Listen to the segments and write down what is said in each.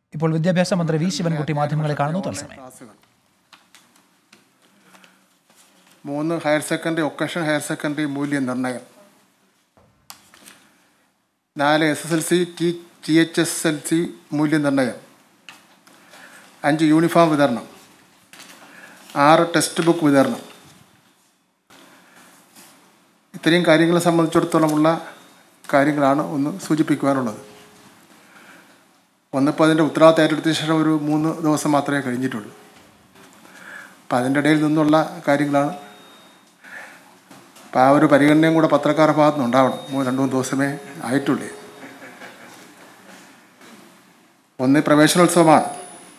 ഇപ്പോൾ വിദ്യാഭ്യാസ മന്ത്രി വി ശിവൻകുട്ടി മാധ്യമങ്ങളെ കാണുന്നു തത്സമയം ക്ലാസ്സുകൾ മൂന്ന് higher secondary vocation higher secondary മൂല്യനിർണ്ണയം നാല് S S L C T T H S L C മൂല്യനിർണ്ണയം അഞ്ച് യൂണിഫോം വിതരണം ആറ് ടെക്സ്റ്റ് ബുക്ക് വിതരണം ഇത്രയും കാര്യങ്ങളെ സംബന്ധിച്ചിടത്തോളമുള്ള കാര്യങ്ങളാണ് ഒന്ന് സൂചിപ്പിക്കുവാനുള്ളത് ഒന്നിപ്പോൾ അതിൻ്റെ ഉത്തരവാദിത്തം ഏറ്റെടുത്ത ശേഷം ഒരു മൂന്ന് ദിവസം മാത്രമേ കഴിഞ്ഞിട്ടുള്ളൂ അപ്പം അതിൻ്റെ ഇടയിൽ നിന്നുള്ള കാര്യങ്ങളാണ് അപ്പം ആ ഒരു പരിഗണനയും കൂടെ പത്രക്കാരുടെ ഭാഗത്ത് നിന്ന് ഉണ്ടാവണം മൂന്ന് രണ്ട് മൂന്ന് ദിവസമേ ആയിട്ടുള്ളേ ഒന്ന് പ്രവേശനോത്സവമാണ്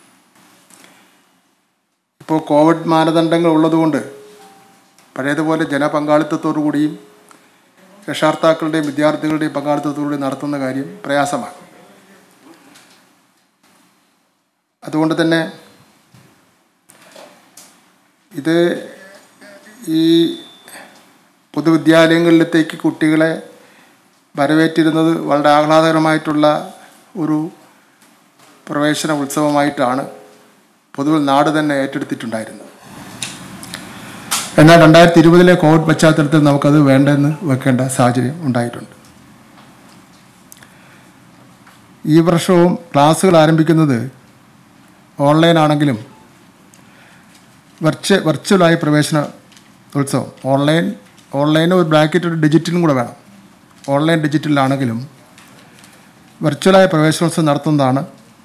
ഇപ്പോൾ കോവിഡ് മാനദണ്ഡങ്ങൾ ഉള്ളതുകൊണ്ട് പഴയതുപോലെ ജനപങ്കാളിത്തത്തോടു കൂടിയും രക്ഷാർത്ഥാക്കളുടെയും വിദ്യാർത്ഥികളുടെയും പങ്കാളിത്തത്തോടുകൂടി നടത്തുന്ന കാര്യം പ്രയാസമാണ് അതുകൊണ്ട് തന്നെ ഇത് ഈ പൊതുവിദ്യാലയങ്ങളിലത്തേക്ക് കുട്ടികളെ വരവേറ്റിരുന്നത് വളരെ ആഹ്ലാദകരമായിട്ടുള്ള ഒരു പ്രവേശന ഉത്സവമായിട്ടാണ് പൊതുവിൽ നാട് തന്നെ ഏറ്റെടുത്തിട്ടുണ്ടായിരുന്നത് എന്നാൽ രണ്ടായിരത്തി ഇരുപതിലെ കോവിഡ് പശ്ചാത്തലത്തിൽ നമുക്കത് വേണ്ടെന്ന് വെക്കേണ്ട സാഹചര്യം ഉണ്ടായിട്ടുണ്ട് ഈ വർഷവും ക്ലാസ്സുകൾ ആരംഭിക്കുന്നത് ഓൺലൈൻ ആണെങ്കിലും വെർച്വ വെർച്വലായി പ്രവേശന ഉത്സവം ഓൺലൈൻ ഓൺലൈനും ഒരു ബ്രാക്കറ്റ് ഡിജിറ്റലും കൂടെ വേണം ഓൺലൈൻ ഡിജിറ്റലിലാണെങ്കിലും വെർച്വലായ പ്രവേശനോത്സവം നടത്തുന്നതാണ്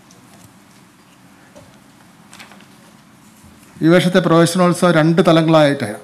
ഈ വർഷത്തെ പ്രവേശനോത്സവം രണ്ട് തലങ്ങളായിട്ടാണ്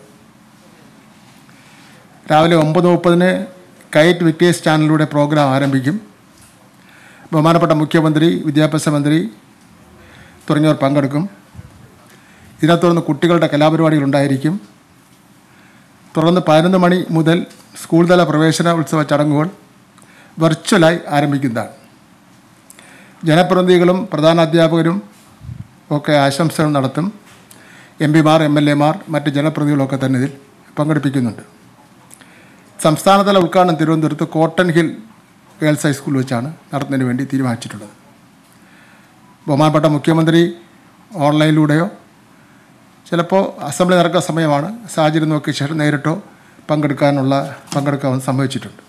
രാവിലെ ഒമ്പത് മുപ്പതിന് കൈറ്റ് വിക്ടേഴ്സ് ചാനലിലൂടെ പ്രോഗ്രാം ആരംഭിക്കും ബഹുമാനപ്പെട്ട മുഖ്യമന്ത്രി വിദ്യാഭ്യാസ മന്ത്രി തുടങ്ങിയവർ പങ്കെടുക്കും ഇതിനകത്ത് തുടർന്ന് കുട്ടികളുടെ കലാപരിപാടികൾ ഉണ്ടായിരിക്കും തുടർന്ന് പതിനൊന്ന് മണി മുതൽ സ്കൂൾ തല പ്രവേശന ഉത്സവ ചടങ്ങുകൾ വെർച്വലായി ആരംഭിക്കുന്നതാണ് ജനപ്രതിനിധികളും പ്രധാന അധ്യാപകരും ഒക്കെ ആശംസകൾ നടത്തും എം പിമാർ എം എൽ എമാർ മറ്റ് ജനപ്രതിനിധികളൊക്കെ തന്നെ ഇതിൽ പങ്കെടുപ്പിക്കുന്നുണ്ട് സംസ്ഥാനതല ഉദ്ഘാടനം തിരുവനന്തപുരത്ത് കോട്ടൺ ഹിൽ ഗേൾസ് ഹൈസ്കൂളിൽ വെച്ചാണ് നടത്തുന്നതിന് വേണ്ടി തീരുമാനിച്ചിട്ടുള്ളത് ബഹുമാനപ്പെട്ട മുഖ്യമന്ത്രി ഓൺലൈനിലൂടെയോ ചിലപ്പോൾ അസംബ്ലി നടക്കുന്ന സമയമാണ് സാഹചര്യം നോക്കിയ ശേഷം നേരിട്ടോ പങ്കെടുക്കാനുള്ള പങ്കെടുക്കാൻ സംഭവിച്ചിട്ടുണ്ട്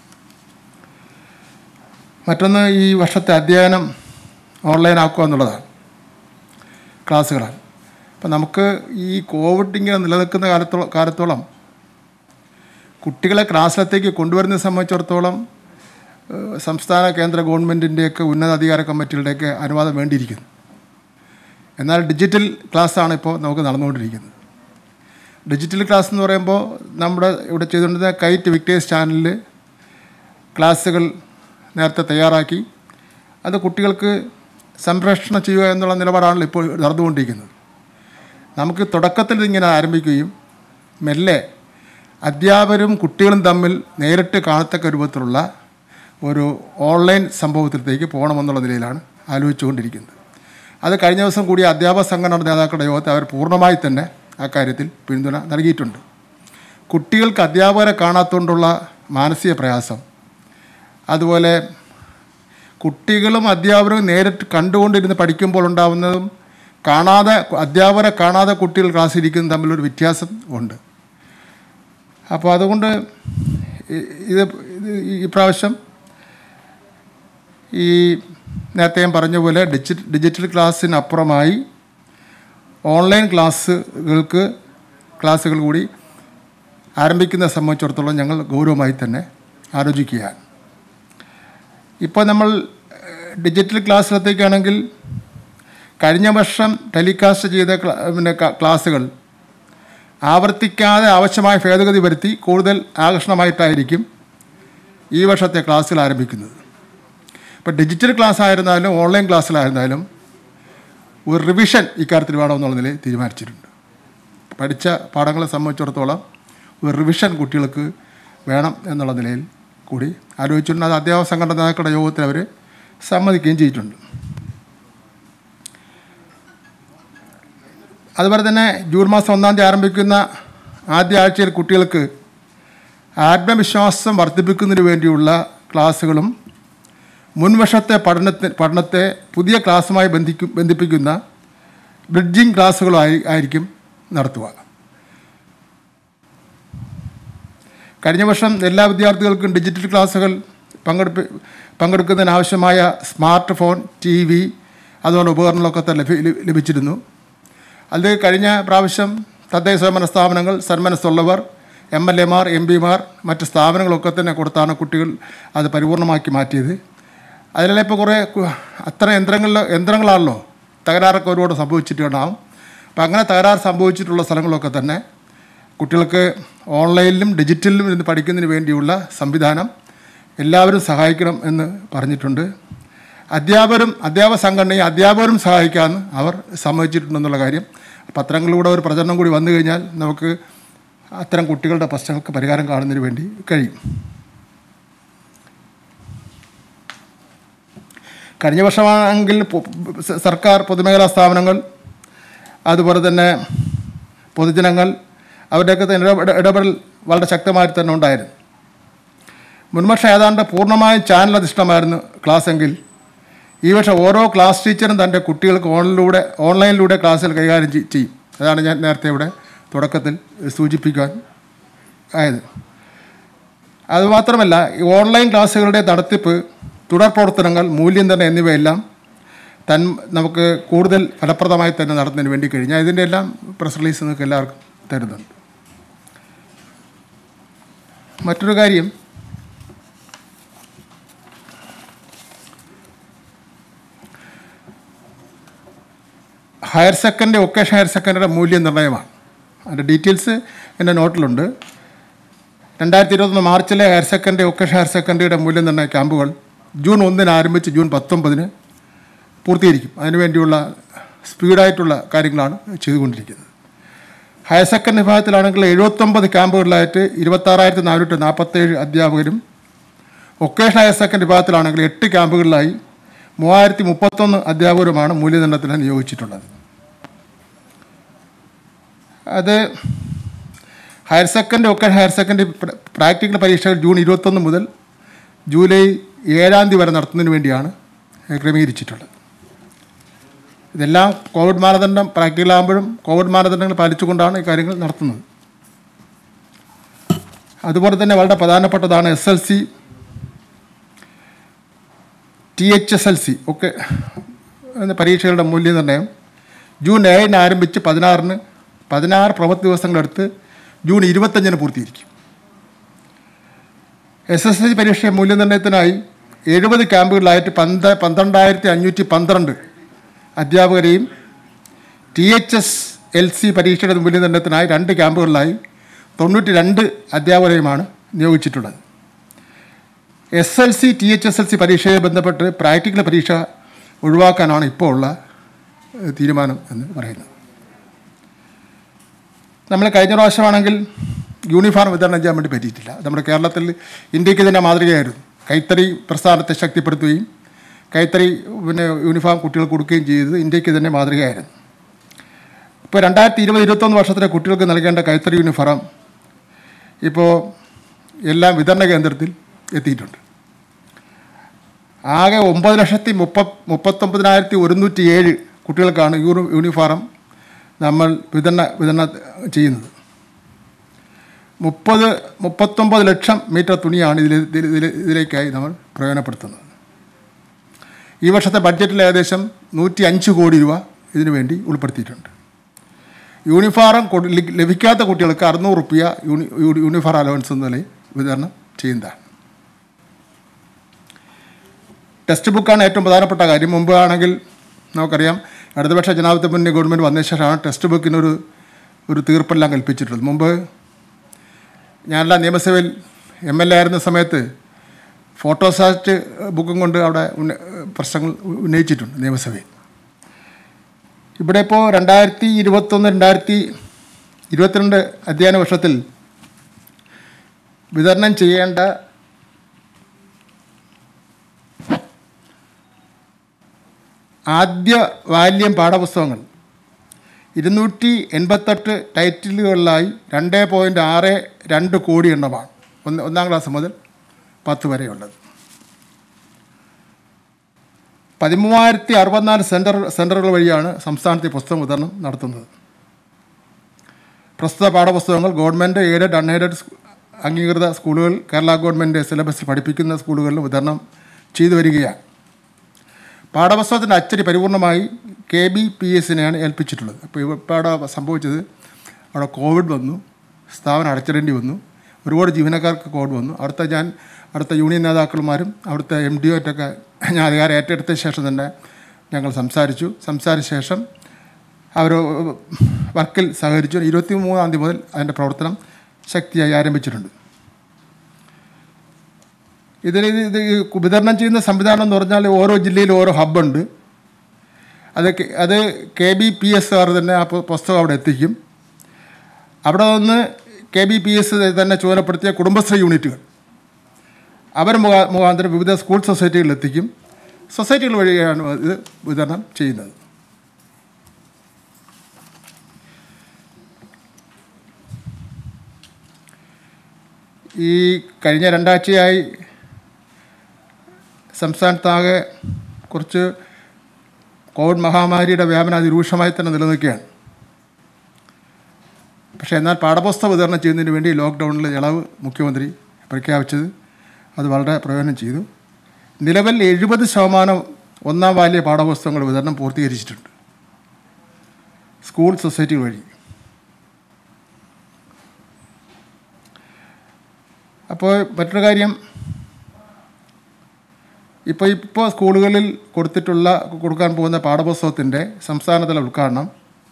മറ്റൊന്ന് ഈ വർഷത്തെ അധ്യയനം ഓൺലൈൻ ആക്കുക എന്നുള്ളതാണ് ക്ലാസ്സുകളാണ് അപ്പം നമുക്ക് ഈ കോവിഡ് ഇങ്ങനെ നിലനിൽക്കുന്ന കാലത്തോളം കാലത്തോളം കുട്ടികളെ ക്ലാസ്സിലത്തേക്ക് കൊണ്ടുവരുന്നത് സംബന്ധിച്ചിടത്തോളം ഏഹ്, സംസ്ഥാന കേന്ദ്ര ഗവൺമെൻറ്റിൻ്റെയൊക്കെ ഉന്നതാധികാര കമ്മിറ്റികളുടെയൊക്കെ അനുവാദം വേണ്ടിയിരിക്കുന്നു എന്നാൽ ഡിജിറ്റൽ ക്ലാസ്സാണ് ഇപ്പോൾ നമുക്ക് നടന്നുകൊണ്ടിരിക്കുന്നത് ഡിജിറ്റൽ ക്ലാസ് എന്ന് പറയുമ്പോൾ നമ്മുടെ ഇവിടെ ചെയ്തുകൊണ്ടിരുന്ന കൈറ്റ് വിക്ടേഴ്സ് ചാനലിൽ ക്ലാസ്സുകൾ നേരത്തെ തയ്യാറാക്കി അത് കുട്ടികൾക്ക് സംരക്ഷണം ചെയ്യുക എന്നുള്ള നിലപാടാണല്ലോ ഇപ്പോൾ നടന്നുകൊണ്ടിരിക്കുന്നത് നമുക്ക് തുടക്കത്തിൽ ഇതിങ്ങനെ ആരംഭിക്കുകയും മെല്ലെ അധ്യാപകരും കുട്ടികളും തമ്മിൽ നേരിട്ട് കാണത്തക്ക രൂപത്തിലുള്ള ഒരു ഓൺലൈൻ സംഭവത്തിലേക്ക് പോകണമെന്നുള്ള നിലയിലാണ് ആലോചിച്ചുകൊണ്ടിരിക്കുന്നത് അത് കഴിഞ്ഞ ദിവസം കൂടിയ അധ്യാപക സംഘടന നേതാക്കളുടെ യോഗത്തെ അവർ പൂർണ്ണമായി തന്നെ അക്കാര്യത്തിൽ പിന്തുണ നൽകിയിട്ടുണ്ട് കുട്ടികൾക്ക് അധ്യാപകരെ കാണാത്തതുകൊണ്ടുള്ള മാനസിക പ്രയാസം അതുപോലെ കുട്ടികളും അധ്യാപകരും നേരിട്ട് കണ്ടുകൊണ്ടിരുന്ന് പഠിക്കുമ്പോൾ ഉണ്ടാകുന്നതും കാണാതെ അധ്യാപകരെ കാണാതെ കുട്ടികൾ ക്ലാസ്സിൽ ഇരിക്കുന്നതും തമ്മിലൊരു വ്യത്യാസം ഉണ്ട് അപ്പോൾ അതുകൊണ്ട് ഇ- ഇത് ഇത് ഈ പ്രാവശ്യം ഈ നേരത്തെ ഞാൻ പറഞ്ഞ പോലെ ഡിജി ഡിജിറ്റൽ ക്ലാസ്സിനപ്പുറമായി ഓൺലൈൻ ക്ലാസ്സുകൾക്ക് ക്ലാസ്സുകൾ കൂടി ആരംഭിക്കുന്നത് സംബന്ധിച്ചിടത്തോളം ഞങ്ങൾ ഗൗരവമായി തന്നെ ആലോചിക്കുകയാണ് ഇപ്പോൾ നമ്മൾ ഏഹ്, ഡിജിറ്റൽ ക്ലാസ്സിലത്തേക്കാണെങ്കിൽ കഴിഞ്ഞ വർഷം ടെലികാസ്റ്റ് ചെയ്ത ക്ലാ- പിന്നെ ക- ക്ലാസ്സുകൾ ആവർത്തിക്കാതെ ആവശ്യമായ ഭേദഗതി വരുത്തി കൂടുതൽ ആകർഷണമായിട്ടായിരിക്കും ഈ വർഷത്തെ ക്ലാസ്സുകൾ ആരംഭിക്കുന്നത് ഇപ്പോൾ ഡിജിറ്റൽ ക്ലാസ് ആയിരുന്നാലും ഓൺലൈൻ ക്ലാസ്സിലായിരുന്നാലും ഒരു റിവിഷൻ ഇക്കാര്യത്തിൽ വേണമെന്നുള്ള നിലയിൽ തീരുമാനിച്ചിട്ടുണ്ട് പഠിച്ച പാഠങ്ങളെ സംബന്ധിച്ചിടത്തോളം ഒരു റിവിഷൻ കുട്ടികൾക്ക് വേണം എന്നുള്ള നിലയിൽ കൂടി ആലോചിച്ചിട്ടുണ്ട് അത് അധ്യാപക സംഘടന നേതാക്കളുടെ യോഗത്തിൽ അവർ സമ്മതിക്കുകയും ചെയ്തിട്ടുണ്ട് അതുപോലെ തന്നെ ജൂൺ മാസം ഒന്നാം തീയതി ആരംഭിക്കുന്ന ആദ്യ ആഴ്ചയിൽ കുട്ടികൾക്ക് ആത്മവിശ്വാസം വർദ്ധിപ്പിക്കുന്നതിന് വേണ്ടിയുള്ള ക്ലാസ്സുകളും മുൻവർഷത്തെ പഠനത്തെ പഠനത്തെ പുതിയ ക്ലാസ്സുമായി ബന്ധിക്കും ബന്ധിപ്പിക്കുന്ന ബ്രിഡ്ജിംഗ് ക്ലാസ്സുകളായി ആയിരിക്കും നടത്തുക കഴിഞ്ഞ വർഷം എല്ലാ വിദ്യാർത്ഥികൾക്കും ഡിജിറ്റൽ ക്ലാസ്സുകൾ പങ്കെടുപ്പി പങ്കെടുക്കുന്നതിനാവശ്യമായ സ്മാർട്ട് ഫോൺ ടി വി അതുപോലെ ഉപകരണങ്ങളൊക്കെ തന്നെ ലഭി ലഭിച്ചിരുന്നു അത് കഴിഞ്ഞ പ്രാവശ്യം തദ്ദേശ സ്വയംഭരണ സ്ഥാപനങ്ങൾ സന്മനസ്സുള്ളവർ എം എൽ എമാർ എം പിമാർ മറ്റ് സ്ഥാപനങ്ങളൊക്കെ തന്നെ കൊടുത്താണ് കുട്ടികൾ അത് പരിപൂർണമാക്കി മാറ്റിയത് അതിലെല്ലാം ഇപ്പോൾ കുറേ കു- അത്ര യന്ത്രങ്ങളിൽ യന്ത്രങ്ങളാണല്ലോ തകരാറൊക്കെ ഒരുപാട് സംഭവിച്ചിട്ടുണ്ടാകും അപ്പം അങ്ങനെ തകരാറ് സംഭവിച്ചിട്ടുള്ള സ്ഥലങ്ങളൊക്കെ തന്നെ കുട്ടികൾക്ക് ഓൺലൈനിലും ഡിജിറ്റലിലും ഇരുന്ന് പഠിക്കുന്നതിന് വേണ്ടിയുള്ള സംവിധാനം എല്ലാവരും സഹായിക്കണം എന്ന് പറഞ്ഞിട്ടുണ്ട് അധ്യാപകരും അധ്യാപക സംഘടനയും അധ്യാപകരും സഹായിക്കാമെന്ന് അവർ സമ്മതിച്ചിട്ടുണ്ടെന്നുള്ള കാര്യം പത്രങ്ങളിലൂടെ ഒരു പ്രചരണം കൂടി വന്നു കഴിഞ്ഞാൽ നമുക്ക് അത്തരം കുട്ടികളുടെ പ്രശ്നങ്ങൾക്ക് പരിഹാരം കാണുന്നതിന് വേണ്ടി കഴിയും കഴിഞ്ഞ വർഷമാണെങ്കിൽ പൊ- സ- സർക്കാർ പൊതുമേഖലാ സ്ഥാപനങ്ങൾ അതുപോലെ തന്നെ പൊതുജനങ്ങൾ അവരുടെയൊക്കെ തന്നെ ഇടപെട- ഇടപെടൽ വളരെ ശക്തമായിട്ട് തന്നെ ഉണ്ടായിരുന്നു മുൻവർഷം ഏതാണ്ട് പൂർണ്ണമായും ചാനൽ അധിഷ്ഠമായിരുന്നു ക്ലാസ് എങ്കിൽ ഈ വർഷം ഓരോ ക്ലാസ് ടീച്ചറും തൻ്റെ കുട്ടികൾക്ക് ഓൺലൈനിലൂടെ ഓൺലൈനിലൂടെ ക്ലാസ്സിൽ കൈകാര്യം ചെയ്- ചെയ്യും അതാണ് ഞാൻ നേരത്തെ ഇവിടെ തുടക്കത്തിൽ സൂചിപ്പിക്കാൻ ആയത് അതുമാത്രമല്ല ഈ ഓൺലൈൻ ക്ലാസ്സുകളുടെ നടത്തിപ്പ് തുടർ പ്രവർത്തനങ്ങൾ മൂല്യനിർണ്ണയം എന്നിവയെല്ലാം തൻ നമുക്ക് കൂടുതൽ ഫലപ്രദമായി തന്നെ നടത്തുന്നതിന് വേണ്ടി കഴിഞ്ഞാൽ ഇതിൻ്റെ എല്ലാം പ്രസ് റിലീസ് നിങ്ങൾക്ക് എല്ലാവർക്കും തരുന്നുണ്ട് മറ്റൊരു കാര്യം ഹയർ സെക്കൻഡറി വൊക്കേഷൻ ഹയർ സെക്കൻഡറിയുടെ മൂല്യനിർണ്ണയമാണ് അതിൻ്റെ ഡീറ്റെയിൽസ് എൻ്റെ നോട്ടിലുണ്ട് രണ്ടായിരത്തി ഇരുപത്തൊന്ന് മാർച്ചിലെ ഹയർ സെക്കൻഡറി വൊക്കേഷൻ ഹയർ സെക്കൻഡറിയുടെ മൂല്യനിർണ്ണയ ക്യാമ്പുകൾ ജൂൺ ഒന്നിന് ആരംഭിച്ച് ജൂൺ പത്തൊമ്പതിന് പൂർത്തീകരിക്കും അതിനുവേണ്ടിയുള്ള സ്പീഡായിട്ടുള്ള കാര്യങ്ങളാണ് ചെയ്തുകൊണ്ടിരിക്കുന്നത് ഹയർ സെക്കൻഡറി വിഭാഗത്തിലാണെങ്കിൽ എഴുപത്തൊമ്പത് ക്യാമ്പുകളിലായിട്ട് ഇരുപത്താറായിരത്തി നാനൂറ്റി നാൽപ്പത്തേഴ് അധ്യാപകരും വൊക്കേഷൻ ഹയർ സെക്കൻഡറി വിഭാഗത്തിലാണെങ്കിൽ എട്ട് ക്യാമ്പുകളിലായി മൂവായിരത്തി മുപ്പത്തൊന്ന് അധ്യാപകരുമാണ് മൂല്യനിർണ്ണയത്തിന് നിയോഗിച്ചിട്ടുള്ളത് അത് ഹയർ സെക്കൻഡറി ഒക്കെ ഹയർ സെക്കൻഡറി പ്ര- പ്രാക്ടിക്കൽ പരീക്ഷകൾ ജൂൺ ഇരുപത്തൊന്ന് മുതൽ ജൂലൈ ഏഴാം തീയതി വരെ നടത്തുന്നതിന് വേണ്ടിയാണ് ക്രമീകരിച്ചിട്ടുള്ളത് ഇതെല്ലാം കോവിഡ് മാനദണ്ഡം പ്രാക്ടിക്കലാകുമ്പോഴും കോവിഡ് മാനദണ്ഡങ്ങൾ പാലിച്ചുകൊണ്ടാണ് ഈ കാര്യങ്ങൾ നടത്തുന്നത് അതുപോലെ തന്നെ വളരെ പ്രധാനപ്പെട്ടതാണ് S L C T H S L C ഒക്കെ എന്ന പരീക്ഷകളുടെ മൂല്യനിർണ്ണയം ജൂൺ ഏഴിന് ആരംഭിച്ച് പതിനാറിന് പതിനാറ് പ്രവൃത്തി ദിവസങ്ങളെടുത്ത് ജൂൺ ഇരുപത്തഞ്ചിന് പൂർത്തീകരിക്കും എസ് എസ് എൽ സി പരീക്ഷ മൂല്യനിർണ്ണയത്തിനായി എഴുപത് ക്യാമ്പുകളിലായിട്ട് പന്ത പന്ത്രണ്ടായിരത്തി അഞ്ഞൂറ്റി പന്ത്രണ്ട് അധ്യാപകരെയും T H S L C പരീക്ഷയുടെ മൂല്യനിർണ്ണയത്തിനായി രണ്ട് ക്യാമ്പുകളിലായി തൊണ്ണൂറ്റി രണ്ട് അധ്യാപകരെയുമാണ് നിയോഗിച്ചിട്ടുള്ളത് S L C T H S L C പരീക്ഷയെ ബന്ധപ്പെട്ട് പ്രാക്ടിക്കൽ പരീക്ഷ ഒഴിവാക്കാനാണ് ഇപ്പോൾ ഉള്ള ഏഹ്, തീരുമാനം എന്ന് പറയുന്നത് നമ്മൾ കഴിഞ്ഞ പ്രാവശ്യമാണെങ്കിൽ യൂണിഫോം വിതരണം ചെയ്യാൻ വേണ്ടി പറ്റിയിട്ടില്ല നമ്മുടെ കേരളത്തിൽ ഇന്ത്യക്ക് തന്നെ മാതൃകയായിരുന്നു കൈത്തറി പ്രസ്ഥാനത്തെ ശക്തിപ്പെടുത്തുകയും കൈത്തറി പിന്നെ യൂണിഫോം കുട്ടികൾക്ക് കൊടുക്കുകയും ചെയ്തത് ഇന്ത്യക്ക് തന്നെ മാതൃകയായിരുന്നു ഇപ്പോൾ രണ്ടായിരത്തി ഇരുപത് ഇരുപത്തൊന്ന് വർഷത്തിലെ കുട്ടികൾക്ക് നൽകേണ്ട കൈത്തറി യൂണിഫോം ഇപ്പോൾ എല്ലാം വിതരണ കേന്ദ്രത്തിൽ എത്തിയിട്ടുണ്ട് ആകെ ഒമ്പത് ലക്ഷത്തി മുപ്പ മുപ്പത്തൊമ്പതിനായിരത്തി ഒരുന്നൂറ്റി ഏഴ് കുട്ടികൾക്കാണ് യൂണി യൂണിഫോം നമ്മൾ വിതരണ വിതരണം ചെയ്യുന്നത് മുപ്പത് മുപ്പത്തൊമ്പത് ലക്ഷം മീറ്റർ തുണിയാണ് ഇതിൽ ഇതിൽ ഇതിൽ- ഇതിലേക്കായി നമ്മൾ പ്രയോജനപ്പെടുത്തുന്നത് ഈ വർഷത്തെ ബഡ്ജറ്റിൽ ഏകദേശം നൂറ്റി അഞ്ച് കോടി രൂപ ഇതിനു വേണ്ടി ഉൾപ്പെടുത്തിയിട്ടുണ്ട് യൂണിഫോം കൊടു ലി- ലഭിക്കാത്ത കുട്ടികൾക്ക് അറുന്നൂറ് റുപ്യ യൂണി യൂണി- യൂണിഫോം അലവൻസ് എന്ന നിലയിൽ വിതരണം ചെയ്യുന്നതാണ് ടെക്സ്റ്റ് ബുക്കാണ് ഏറ്റവും പ്രധാനപ്പെട്ട കാര്യം മുമ്പ് ആണെങ്കിൽ നമുക്കറിയാം ഇടതുപക്ഷ ജനാധിപത്യ മുന്നണി ഗവൺമെൻറ് വന്ന ശേഷമാണ് ടെക്സ്റ്റ് ബുക്കിനൊരു ഒരു തീർപ്പെല്ലാം കൽപ്പിച്ചിട്ടുള്ളത് മുമ്പ് ഞാനെല്ലാം നിയമസഭയിൽ എം എൽ എ ആയിരുന്ന സമയത്ത് ഫോട്ടോസാറ്റ് ബുക്കും കൊണ്ട് അവിടെ ഉന്ന പ്രശ്നങ്ങൾ ഉന്നയിച്ചിട്ടുണ്ട് നിയമസഭയിൽ ഇവിടെ ഇപ്പോൾ രണ്ടായിരത്തി ഇരുപത്തൊന്ന് രണ്ടായിരത്തി ഇരുപത്തിരണ്ട് അധ്യയന വർഷത്തിൽ വിതരണം ചെയ്യേണ്ട ആദ്യ വാല്യം പാഠപുസ്തകങ്ങൾ ഇരുന്നൂറ്റി എൺപത്തെട്ട് ടൈറ്റിലുകളിലായി രണ്ട് പോയിൻറ്റ് ആറ് രണ്ട് കോടി എണ്ണമാണ് ഒന്ന് ഒന്നാം ക്ലാസ് മുതൽ പത്ത് വരെയുള്ളത് പതിമൂവായിരത്തി അറുപത്തിനാല് സെൻറ്റർ സെൻറ്ററുകൾ വഴിയാണ് സംസ്ഥാനത്തെ പുസ്തക വിതരണം നടത്തുന്നത് പ്രസ്തുത പാഠപുസ്തകങ്ങൾ ഗവൺമെൻറ് എയ്ഡഡ് അൺഎയ്ഡഡ് സ്കൂ- അംഗീകൃത സ്കൂളുകൾ കേരള ഗവൺമെൻറ് സിലബസിൽ പഠിപ്പിക്കുന്ന സ്കൂളുകളിൽ വിതരണം ചെയ്തു വരികയാണ് പാഠപുസ്തകത്തിൻ്റെ അച്ചടി പരിപൂർണമായി കെ ബി പി എസിനെയാണ് ഏൽപ്പിച്ചിട്ടുള്ളത് അപ്പോൾ ഇപ്പോൾ അവിടെ സംഭവിച്ചത് അവിടെ കോവിഡ് വന്നു സ്ഥാപനം അടച്ചിടേണ്ടി വന്നു ഒരുപാട് ജീവനക്കാർക്ക് കോവിഡ് വന്നു അവിടുത്തെ ഞാൻ അവിടുത്തെ യൂണിയൻ നേതാക്കളുമാരും അവിടുത്തെ എം ഡി ഒറ്റൊക്കെ ഞാൻ അധികാരം ഏറ്റെടുത്ത ശേഷം തന്നെ ഞങ്ങൾ സംസാരിച്ചു സംസാരിച്ച ശേഷം അവർ വർക്കിൽ സഹകരിച്ചു ഇരുപത്തി മൂന്നാം തീയതി മുതൽ അതിൻ്റെ പ്രവർത്തനം ശക്തിയായി ആരംഭിച്ചിട്ടുണ്ട് ഇതിൽ ഇത് ഇത് ഈ വിതരണം ചെയ്യുന്ന സംവിധാനം എന്ന് പറഞ്ഞാൽ ഓരോ ജില്ലയിലും ഓരോ ഹബ്ബുണ്ട് അത് കെ- അത് K B P S R തന്നെ ആ പു- പുസ്തകം അവിടെ എത്തിക്കും അവിടെ നിന്ന് കെ ബി പി എസ് തന്നെ ചുമതലപ്പെടുത്തിയ കുടുംബശ്രീ യൂണിറ്റുകൾ അവർ മുഖാ മുഖാന്തരം വിവിധ സ്കൂൾ സൊസൈറ്റികളിൽ എത്തിക്കും സൊസൈറ്റികൾ വഴിയാണ് ഇത് വിതരണം ചെയ്യുന്നത് ഈ കഴിഞ്ഞ രണ്ടാഴ്ചയായി സംസ്ഥാനത്താകെ കുറച്ച് കോവിഡ് മഹാമാരിയുടെ വ്യാപനം അതിരൂക്ഷമായി തന്നെ നിലനിൽക്കുകയാണ് പക്ഷേ എന്നാൽ പാഠപുസ്തക വിതരണം ചെയ്യുന്നതിന് വേണ്ടി ലോക്ക്ഡൗണിൽ ഇളവ് മുഖ്യമന്ത്രി പ്രഖ്യാപിച്ചത് അത് വളരെ പ്രയോജനം ചെയ്തു നിലവിൽ എഴുപത് ശതമാനം ഒന്നാം വാല്യ പാഠപുസ്തകങ്ങൾ വിതരണം പൂർത്തീകരിച്ചിട്ടുണ്ട് സ്കൂൾ സൊസൈറ്റികൾ വഴി അപ്പോൾ മറ്റൊരു കാര്യം ഇപ്പോൾ ഇപ്പോൾ സ്കൂളുകളിൽ കൊടുത്തിട്ടുള്ള കൊടുക്കാൻ പോകുന്ന പാഠപുസ്തകത്തിൻ്റെ സംസ്ഥാനതല ഉദ്ഘാടനം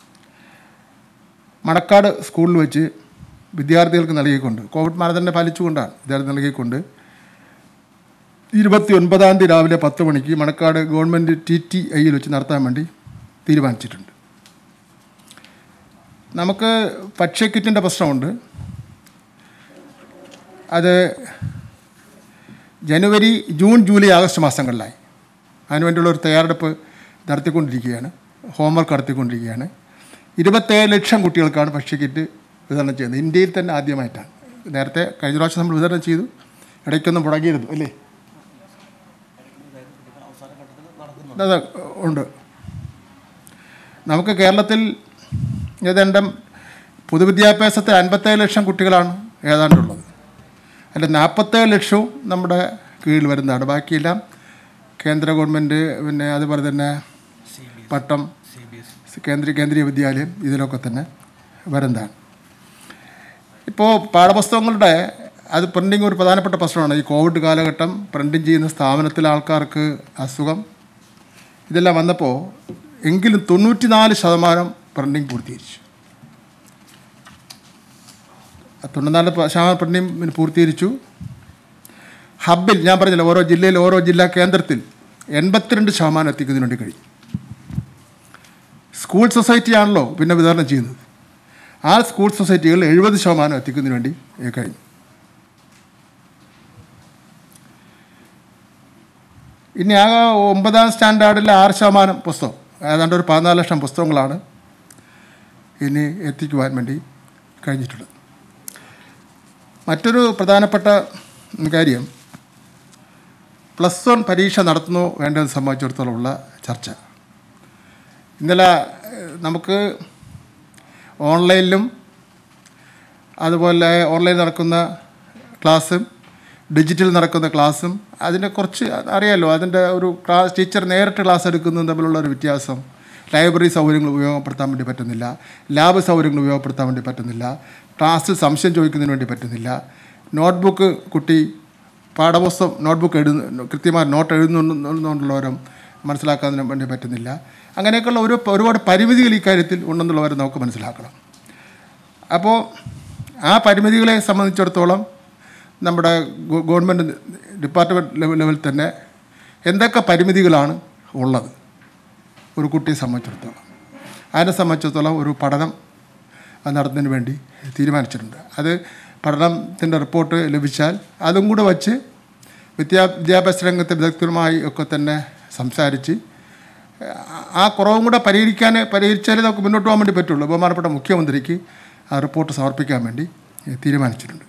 മണക്കാട് സ്കൂളിൽ വെച്ച് വിദ്യാർത്ഥികൾക്ക് നൽകിക്കൊണ്ട് കോവിഡ് മാനദണ്ഡം പാലിച്ചുകൊണ്ടാണ് വിദ്യാർത്ഥി നൽകിക്കൊണ്ട് ഇരുപത്തി ഒൻപതാം തീയതി രാവിലെ പത്ത് മണിക്ക് മണക്കാട് ഗവൺമെൻറ് ടി ടി ഐയിൽ വെച്ച് നടത്താൻ വേണ്ടി തീരുമാനിച്ചിട്ടുണ്ട് നമുക്ക് ഭക്ഷ്യക്കിറ്റിൻ്റെ പ്രശ്നമുണ്ട് അത് ജനുവരി ജൂൺ ജൂലൈ ആഗസ്റ്റ് മാസങ്ങളിലായി അതിനുവേണ്ടിയുള്ള ഒരു തയ്യാറെടുപ്പ് നടത്തിക്കൊണ്ടിരിക്കുകയാണ് ഹോംവർക്ക് നടത്തിക്കൊണ്ടിരിക്കുകയാണ് ഇരുപത്തേഴ് ലക്ഷം കുട്ടികൾക്കാണ് ഭക്ഷ്യക്കിറ്റ് വിതരണം ചെയ്യുന്നത് ഇന്ത്യയിൽ തന്നെ ആദ്യമായിട്ടാണ് നേരത്തെ കഴിഞ്ഞ പ്രാവശ്യം നമ്മൾ വിതരണം ചെയ്തു ഇടയ്ക്കൊന്നും മുടങ്ങിയിരുന്നു അല്ലേ അതെ ഉണ്ട് നമുക്ക് കേരളത്തിൽ ഏതാണ്ട് പൊതുവിദ്യാഭ്യാസത്തിൽ അൻപത്തേഴ് ലക്ഷം കുട്ടികളാണ് ഏതാണ്ടുള്ളത് അതിൽ നാൽപ്പത്തേഴ് ലക്ഷവും നമ്മുടെ കീഴിൽ വരുന്നതാണ് ബാക്കിയെല്ലാം കേന്ദ്ര ഗവൺമെൻറ് പിന്നെ അതുപോലെ തന്നെ പട്ടം കേന്ദ്ര കേന്ദ്രീയ വിദ്യാലയം ഇതിലൊക്കെ തന്നെ വരുന്നതാണ് ഇപ്പോൾ പാഠപുസ്തകങ്ങളുടെ അത് പ്രിൻറ്റിങ് ഒരു പ്രധാനപ്പെട്ട പ്രശ്നമാണ് ഈ കോവിഡ് കാലഘട്ടം പ്രിൻറ്റിങ് ചെയ്യുന്ന സ്ഥാപനത്തിലെ ആൾക്കാർക്ക് അസുഖം ഇതെല്ലാം വന്നപ്പോൾ എങ്കിലും തൊണ്ണൂറ്റി നാല് ശതമാനം പ്രിൻറ്റിങ് പൂർത്തീകരിച്ചു തൊണ്ണൂറ്റിനാല് ശതമാനം പ്രിൻറ്റിങ് പൂർത്തീകരിച്ചു ഹബ്ബിൽ ഞാൻ പറഞ്ഞില്ല ഓരോ ജില്ലയിൽ ഓരോ ജില്ലാ കേന്ദ്രത്തിൽ എൺപത്തിരണ്ട് ശതമാനം എത്തിക്കുന്നതിന് വേണ്ടി കഴിയും സ്കൂൾ സൊസൈറ്റിയാണല്ലോ പിന്നെ വിതരണം ചെയ്യുന്നത് ആ സ്കൂൾ സൊസൈറ്റികൾ എഴുപത് ശതമാനം എത്തിക്കുന്നതിന് വേണ്ടി ഏ, കഴിഞ്ഞു ഇനി ആ ഒമ്പതാം സ്റ്റാൻഡേർഡിൽ ആറ് ശതമാനം പുസ്തകം ഏതാണ്ട് ഒരു പതിനാല് ലക്ഷം പുസ്തകങ്ങളാണ് ഇനി എത്തിക്കുവാൻ വേണ്ടി കഴിഞ്ഞിട്ടുള്ളത് മറ്റൊരു പ്രധാനപ്പെട്ട കാര്യം പ്ലസ് വൺ പരീക്ഷ നടത്തുന്നു വേണ്ടത് സംബന്ധിച്ചിടത്തോളമുള്ള ചർച്ച ഇന്നലെ ഏഹ്, നമുക്ക് ഓൺലൈനിലും അതുപോലെ ഓൺലൈൻ നടക്കുന്ന ക്ലാസ്സും ഡിജിറ്റൽ നടക്കുന്ന ക്ലാസ്സും അതിനെ കുറച്ച് അറിയാമല്ലോ അതിൻ്റെ ഒരു ക്ലാസ് ടീച്ചർ നേരിട്ട് ക്ലാസ് എടുക്കുന്നതും തമ്മിലുള്ള ഒരു വ്യത്യാസം ലൈബ്രറി സൗകര്യങ്ങൾ ഉപയോഗപ്പെടുത്താൻ വേണ്ടി പറ്റുന്നില്ല ലാബ് സൗകര്യങ്ങൾ ഉപയോഗപ്പെടുത്താൻ വേണ്ടി പറ്റുന്നില്ല ക്ലാസ്സിൽ സംശയം ചോദിക്കുന്നതിന് വേണ്ടി പറ്റുന്നില്ല നോട്ട്ബുക്ക് കുട്ടി പാഠപുസ്തകം നോട്ട്ബുക്ക് എഴുതുന്ന കൃത്യമായി നോട്ട് എഴുതുന്നുണ്ടെന്നുള്ളവരും മനസ്സിലാക്കാൻ വേണ്ടി പറ്റുന്നില്ല അങ്ങനെയൊക്കെയുള്ള ഒരു ഒരുപാട് പരിമിതികൾ ഈ കാര്യത്തിൽ ഉണ്ടെന്നുള്ളവരെ നമുക്ക് മനസ്സിലാക്കണം അപ്പോൾ ആ പരിമിതികളെ സംബന്ധിച്ചിടത്തോളം നമ്മുടെ ഗവ- ഗവൺമെൻറ് ഡിപ്പാർട്ട്മെൻറ്റ് ലെവൽ ലെവലിൽ തന്നെ എന്തൊക്കെ പരിമിതികളാണ് ഉള്ളത് ഒരു കുട്ടിയെ സംബന്ധിച്ചിടത്തോളം അതിനെ സംബന്ധിച്ചിടത്തോളം ഒരു പഠനം നടത്തുന്നതിന് വേണ്ടി തീരുമാനിച്ചിട്ടുണ്ട് അത് പഠനത്തിൻ്റെ റിപ്പോർട്ട് ലഭിച്ചാൽ അതും കൂടെ വച്ച് വിദ്യാ വിദ്യാഭ്യാസ രംഗത്തെ വിദഗ്ധരുമായി ഒക്കെ തന്നെ സംസാരിച്ച് ആ- ആ കുറവും കൂടെ പരിഹരിക്കാൻ പരിഹരിച്ചാലേ നമുക്ക് മുന്നോട്ട് പോകാൻ വേണ്ടി പറ്റുള്ളൂ ബഹുമാനപ്പെട്ട മുഖ്യമന്ത്രിക്ക് ആ റിപ്പോർട്ട് സമർപ്പിക്കാൻ വേണ്ടി തീരുമാനിച്ചിട്ടുണ്ട്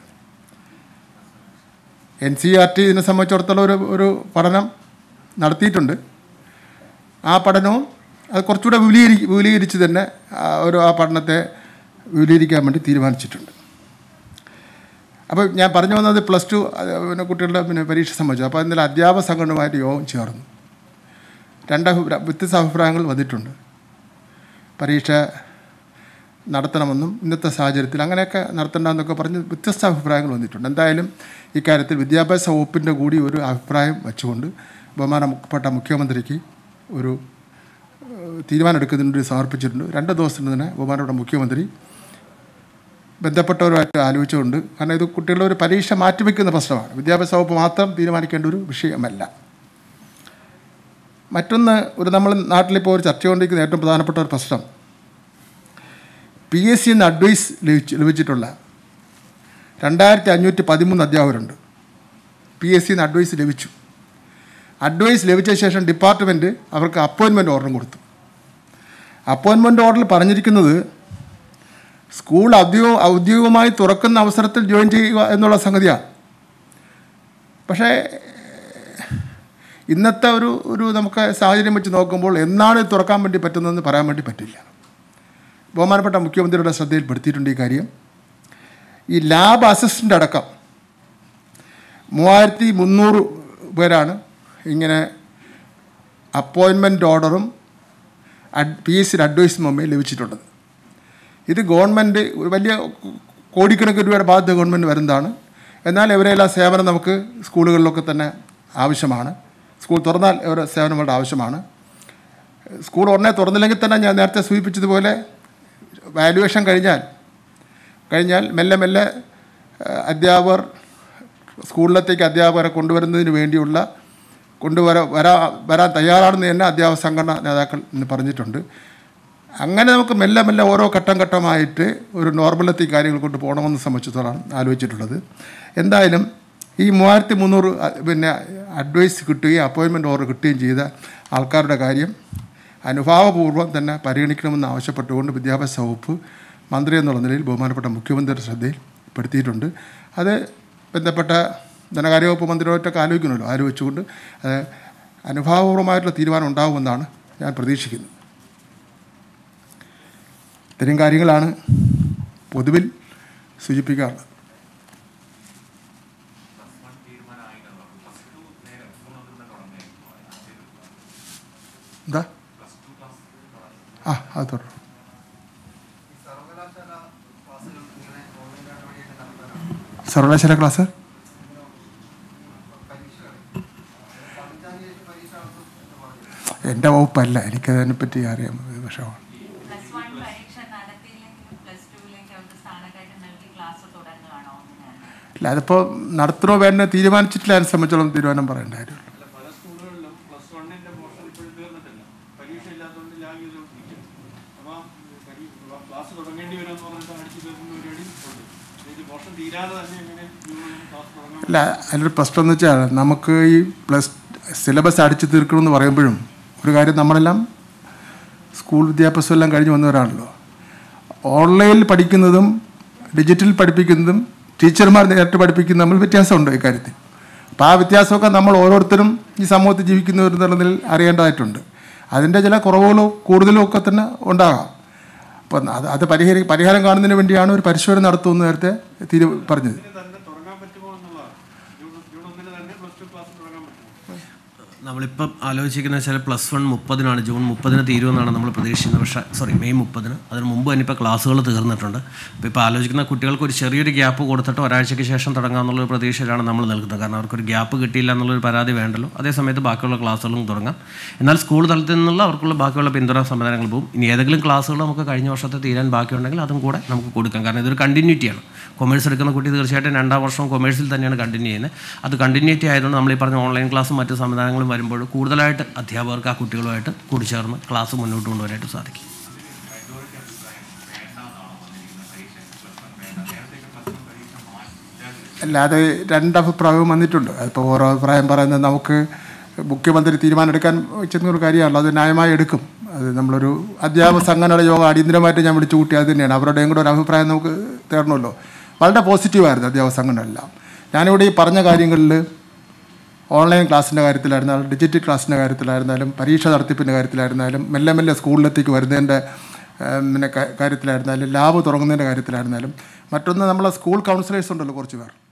എൻ സി ആർ ടി ഇതിനെ സംബന്ധിച്ചിടത്തോളം ഒരു ഒരു പഠനം നടത്തിയിട്ടുണ്ട് ആ പഠനവും അത് കുറച്ചുകൂടെ വിപുലീകരി വിപുലീകരിച്ച് തന്നെ ആ ഒരു ആ പഠനത്തെ വിപുലീകരിക്കാൻ വേണ്ടി തീരുമാനിച്ചിട്ടുണ്ട് അപ്പോൾ ഞാൻ പറഞ്ഞു വന്നത് പ്ലസ് ടു പിന്നെ കുട്ടികളുടെ പിന്നെ പരീക്ഷ സംബന്ധിച്ചു അപ്പോൾ ഇന്നലെ അധ്യാപക സംഘടനയുമായിട്ട് യോഗം ചേർന്നു രണ്ട് അഭിപ്രായ വ്യത്യസ്ത അഭിപ്രായങ്ങൾ വന്നിട്ടുണ്ട് പരീക്ഷ നടത്തണമെന്നും ഇന്നത്തെ സാഹചര്യത്തിൽ അങ്ങനെയൊക്കെ നടത്തണ്ടെന്നൊക്കെ പറഞ്ഞ് വ്യത്യസ്ത അഭിപ്രായങ്ങൾ വന്നിട്ടുണ്ട് എന്തായാലും ഇക്കാര്യത്തിൽ വിദ്യാഭ്യാസ വകുപ്പിൻ്റെ കൂടി ഒരു അഭിപ്രായം വെച്ചുകൊണ്ട് ബഹുമാനപ്പെട്ട മുഖ്യമന്ത്രിക്ക് ഒരു ഏഹ്, തീരുമാനം എടുക്കുന്നതിന് വേണ്ടി സമർപ്പിച്ചിട്ടുണ്ട് രണ്ട് ദിവസത്തിന് തന്നെ ബഹുമാനപ്പെട്ട മുഖ്യമന്ത്രി ബന്ധപ്പെട്ടവരുമായിട്ട് ആലോചിച്ചുകൊണ്ട് കാരണം ഇത് കുട്ടികളുടെ ഒരു പരീക്ഷ മാറ്റിവെക്കുന്ന പ്രശ്നമാണ് വിദ്യാഭ്യാസ വകുപ്പ് മാത്രം തീരുമാനിക്കേണ്ട ഒരു വിഷയമല്ല മറ്റൊന്ന് ഒരു നമ്മൾ നാട്ടിലിപ്പോൾ ഒരു ചർച്ച കൊണ്ടിരിക്കുന്ന ഏറ്റവും പ്രധാനപ്പെട്ട ഒരു പ്രശ്നം പി എസ് സിന്ന് അഡ്വൈസ് ലഭിച്ച് ലഭിച്ചിട്ടുള്ള രണ്ടായിരത്തി അഞ്ഞൂറ്റി പതിമൂന്ന് അധ്യാപകരുണ്ട് പി എസ് സിന്ന് അഡ്വൈസ് ലഭിച്ചു അഡ്വൈസ് ലഭിച്ച ശേഷം ഡിപ്പാർട്ട്മെൻറ്റ് അവർക്ക് അപ്പോയിൻമെൻറ്റ് ഓർഡറും കൊടുത്തു അപ്പോയിൻമെൻറ്റ് ഓർഡറിൽ പറഞ്ഞിരിക്കുന്നത് സ്കൂൾ ഔദ്യോഗിക ഔദ്യോഗികമായി തുറക്കുന്ന അവസരത്തിൽ ജോയിൻ ചെയ്യുക എന്നുള്ള സംഗതിയാണ് പക്ഷേ ഇന്നത്തെ ഒരു ഒരു നമുക്ക് സാഹചര്യം വെച്ച് നോക്കുമ്പോൾ എന്നാണ് ഇത് തുറക്കാൻ വേണ്ടി പറ്റുന്നതെന്ന് പറയാൻ വേണ്ടി പറ്റില്ല ബഹുമാനപ്പെട്ട മുഖ്യമന്ത്രിയുടെ ശ്രദ്ധയിൽപ്പെടുത്തിയിട്ടുണ്ട് ഈ കാര്യം ഈ ലാബ് അസിസ്റ്റൻ്റ് അടക്കം മൂവായിരത്തി മുന്നൂറ് പേരാണ് ഇങ്ങനെ അപ്പോയിൻമെൻറ്റ് ഓർഡറും അഡ് പി എസ് സിയുടെ അഡ്വൈസും തമ്മിൽ ലഭിച്ചിട്ടുള്ളത് ഇത് ഗവൺമെൻറ് ഒരു വലിയ കോടിക്കണക്കിന് രൂപയുടെ ബാധ്യത ഗവൺമെൻറ് വരുന്നതാണ് എന്നാൽ ഇവരെല്ലാം സേവനം നമുക്ക് സ്കൂളുകളിലൊക്കെ തന്നെ ആവശ്യമാണ് സ്കൂൾ തുറന്നാൽ ഇവരുടെ സേവനം വളരെ ആവശ്യമാണ് സ്കൂൾ ഉടനെ തുറന്നില്ലെങ്കിൽ തന്നെ ഞാൻ നേരത്തെ സൂചിപ്പിച്ചതുപോലെ വാല്യുവേഷൻ കഴിഞ്ഞാൽ കഴിഞ്ഞാൽ മെല്ലെ മെല്ലെ ഏഹ്, അധ്യാപകർ സ്കൂളിലത്തേക്ക് അധ്യാപകരെ കൊണ്ടുവരുന്നതിന് വേണ്ടിയുള്ള കൊണ്ടുവര വരാ വരാൻ തയ്യാറാണെന്ന് തന്നെ അധ്യാപക സംഘടന നേതാക്കൾ ഇന്ന് പറഞ്ഞിട്ടുണ്ട് അങ്ങനെ നമുക്ക് മെല്ലെ മെല്ലെ ഓരോ ഘട്ടം ഘട്ടമായിട്ട് ഒരു നോർമലത്തി കാര്യങ്ങൾ കൊണ്ട് പോകണമെന്ന് സംബന്ധിച്ചിടത്തോളം ആലോചിച്ചിട്ടുള്ളത് എന്തായാലും ഈ മൂവായിരത്തി മുന്നൂറ് അ- പിന്നെ അഡ്വൈസ് കിട്ടുകയും അപ്പോയിൻമെൻറ്റ് ഓർഡർ കിട്ടുകയും ചെയ്ത ആൾക്കാരുടെ കാര്യം അനുഭാവപൂർവ്വം തന്നെ പരിഗണിക്കണമെന്ന് ആവശ്യപ്പെട്ടുകൊണ്ട് വിദ്യാഭ്യാസ വകുപ്പ് മന്ത്രി എന്നുള്ള നിലയിൽ ബഹുമാനപ്പെട്ട മുഖ്യമന്ത്രിയുടെ ശ്രദ്ധയിൽ പെടുത്തിയിട്ടുണ്ട് അത് ബന്ധപ്പെട്ട ധനകാര്യ വകുപ്പ് മന്ത്രിയുമായിട്ടൊക്കെ ആലോചിക്കണമല്ലോ ആലോചിച്ചുകൊണ്ട് അത് അനുഭാവപൂർവ്വമായിട്ടുള്ള തീരുമാനം ഉണ്ടാകുമെന്നാണ് ഞാൻ പ്രതീക്ഷിക്കുന്നത് ഇത്തരം കാര്യങ്ങളാണ് പൊതുവിൽ സൂചിപ്പിക്കാറുള്ളത് എന്താ ആ അത് തുടരും സർവകലാശാല ക്ലാസ് എൻ്റെ വകുപ്പല്ല എനിക്കതിനെപ്പറ്റി അറിയാം വിഷയമാണ് പ്ലസ് വൺ പരീക്ഷ നടത്തിയില്ലെങ്കിലും പ്ലസ് ടുവിലേക്ക് അവർക്ക് സ്ഥാനക്കയറ്റം നൽകി ക്ലാസ് തുടങ്ങുകയാണോ അങ്ങനെയാണ് അല്ല അതിപ്പോൾ നടത്തണോ വേണ്ടോ തീരുമാനിച്ചിട്ടില്ല അതിനെ സംബന്ധിച്ചോളം തീരുമാനം പറയേണ്ട കാര്യമുള്ളൂ അല്ല പല സ്കൂളുകളിലും പ്ലസ് വണ്ണിന്റെ പോർഷൻ ഇപ്പോഴും തീർന്നിട്ടില്ല പരീക്ഷ ഇല്ലാത്തതുകൊണ്ട് ലാഗ് ചെയ്തുകൊണ്ടിരിക്കും അപ്പോൾ ക്ലാസ് തുടങ്ങേണ്ടി വരുമെന്ന് പറഞ്ഞിട്ട് അടിച്ചു തീർക്കുന്ന പരിപാടി ഉണ്ട് ഇത് പോർഷൻ തീരാതെ തന്നെ എങ്ങനെ ജൂണിൽ ക്ലാസ് തുടങ്ങാൻ അല്ല അതിലൊരു പ്രശ്നം എന്ന് വെച്ചാൽ നമുക്ക് ഈ പ്ലസ് സിലബസ് അടിച്ചു തീർക്കണമെന്ന് പറയുമ്പോഴും ഒരു കാര്യം നമ്മളെല്ലാം സ്കൂൾ വിദ്യാഭ്യാസം എല്ലാം കഴിഞ്ഞ് വന്നവരാണല്ലോ ഓൺലൈനിൽ പഠിക്കുന്നതും ഡിജിറ്റൽ പഠിപ്പിക്കുന്നതും ടീച്ചർമാർ നേരിട്ട് പഠിപ്പിക്കുന്നതും തമ്മിൽ വ്യത്യാസമുണ്ട് ഇക്കാര്യത്തിൽ അപ്പോൾ ആ വ്യത്യാസമൊക്കെ നമ്മൾ ഓരോരുത്തരും ഈ സമൂഹത്തിൽ ജീവിക്കുന്നവർ എന്നുള്ള നിലയിൽ അറിയേണ്ടതായിട്ടുണ്ട് അതിൻ്റെ ചില കുറവുകളോ കൂടുതലോ ഒക്കെ തന്നെ ഉണ്ടാകാം അപ്പം അത് അത് പരിഹരി പരിഹാരം കാണുന്നതിന് വേണ്ടിയാണ് ഒരു പരിശോധന നടത്തുമെന്ന് നേരത്തെ തീരു പറഞ്ഞത് ഇതിന് തന്നെ തുടങ്ങാൻ പറ്റുമോ എന്നുള്ളതാണ് ജൂൺ ജൂൺ ഒന്നിന് തന്നെ പ്ലസ് ടു ക്ലാസ് തുടങ്ങാൻ പറ്റുമോ നമ്മളിപ്പം ആലോചിക്കുന്ന വെച്ചാൽ പ്ലസ് വൺ മുപ്പതിനാണ് ജൂൺ മുപ്പതിന് തീരുമെന്നാണ് നമ്മൾ പ്രതീക്ഷിക്കുന്നത് പക്ഷേ സോറി മെയ് മുപ്പതിന് അതിന് മുമ്പ് തന്നെ ഇപ്പോൾ ക്ലാസ്സുകൾ തീർന്നിട്ടുണ്ട് അപ്പോൾ ഇപ്പോൾ ആലോചിക്കുന്ന കുട്ടികൾക്ക് ഒരു ചെറിയൊരു ഗ്യാപ്പ് കൊടുത്തിട്ട് ഒരാഴ്ചയ്ക്ക് ശേഷം തുടങ്ങാമെന്നുള്ളൊരു പ്രതീക്ഷയിലാണ് നമ്മൾ നിൽക്കുന്നത് കാരണം അവർക്കൊരു ഗ്യാപ്പ് കിട്ടിയില്ല എന്നുള്ളൊരു പരാതി വേണ്ടല്ലോ അതേ സമയത്ത് ബാക്കിയുള്ള ക്ലാസ്സുകളും തുടങ്ങാം എന്നാൽ സ്കൂൾ തലത്തിൽ നിന്നുള്ള അവർക്കുള്ള ബാക്കിയുള്ള പിന്തുണ സംവിധാനങ്ങൾ പോകും ഇനി ഏതെങ്കിലും ക്ലാസ്സുകൾ നമുക്ക് കഴിഞ്ഞ വർഷത്തെ തീരാൻ ബാക്കിയുണ്ടെങ്കിൽ അതും കൂടെ നമുക്ക് കൊടുക്കാം കാരണം ഇതൊരു കണ്ടിന്യൂറ്റിയാണ് കൊമേഴ്സ് എടുക്കുന്ന കുട്ടി തീർച്ചയായിട്ടും രണ്ടാം വർഷവും കൊമേഴ്സിൽ തന്നെയാണ് കണ്ടിന്യൂ ചെയ്യുന്നത് അത് കണ്ടിന്യൂറ്റി ആയതുകൊണ്ട് നമ്മൾ ഈ പറഞ്ഞ ഓൺലൈൻ ക്ലാസ്സും മറ്റ് സംവിധാനങ്ങളും വരുമ്പോൾ കൂടുതലായിട്ട് അധ്യാപകർക്ക് ആ കുട്ടികളുമായിട്ട് കൂടിച്ചേർന്ന് ക്ലാസ് മുന്നോട്ട് കൊണ്ടുവരാനായിട്ട് സാധിക്കും അല്ലാതെ രണ്ട് അഭിപ്രായവും വന്നിട്ടുണ്ട് അതിപ്പോൾ ഓരോ അഭിപ്രായം പറയുന്നത് നമുക്ക് മുഖ്യമന്ത്രി തീരുമാനം എടുക്കാൻ ചെന്ന ഒരു കാര്യമാണല്ലോ അത് ന്യായമായി എടുക്കും അത് നമ്മളൊരു അധ്യാപക സംഘടനയുടെ യോഗം അടിയന്തരമായിട്ട് ഞാൻ വിളിച്ചു കൂട്ടി അത് തന്നെയാണ് അവരുടെയും കൂടെ ഒരു അഭിപ്രായം നമുക്ക് തേടണമല്ലോ വളരെ പോസിറ്റീവായിരുന്നു അധ്യാപക സംഘടന എല്ലാം ഞാനിവിടെ ഈ പറഞ്ഞ കാര്യങ്ങളിൽ ഓൺലൈൻ ക്ലാസ്സിൻ്റെ കാര്യത്തിലായിരുന്നാലും ഡിജിറ്റൽ ക്ലാസ്സിൻ്റെ കാര്യത്തിലായിരുന്നാലും പരീക്ഷ നടത്തിപ്പിൻ്റെ കാര്യത്തിലായിരുന്നാലും മെല്ലെ മെല്ലെ സ്കൂളിലെത്തേക്ക് വരുന്നതിൻ്റെ ഏം, പിന്നെ ക- കാര്യത്തിലായിരുന്നാലും ലാബ് തുടങ്ങുന്നതിൻ്റെ കാര്യത്തിലായിരുന്നാലും മറ്റൊന്ന് നമ്മളെ സ്കൂൾ കൗൺസിലേഴ്സ് ഉണ്ടല്ലോ കുറച്ച് പേർ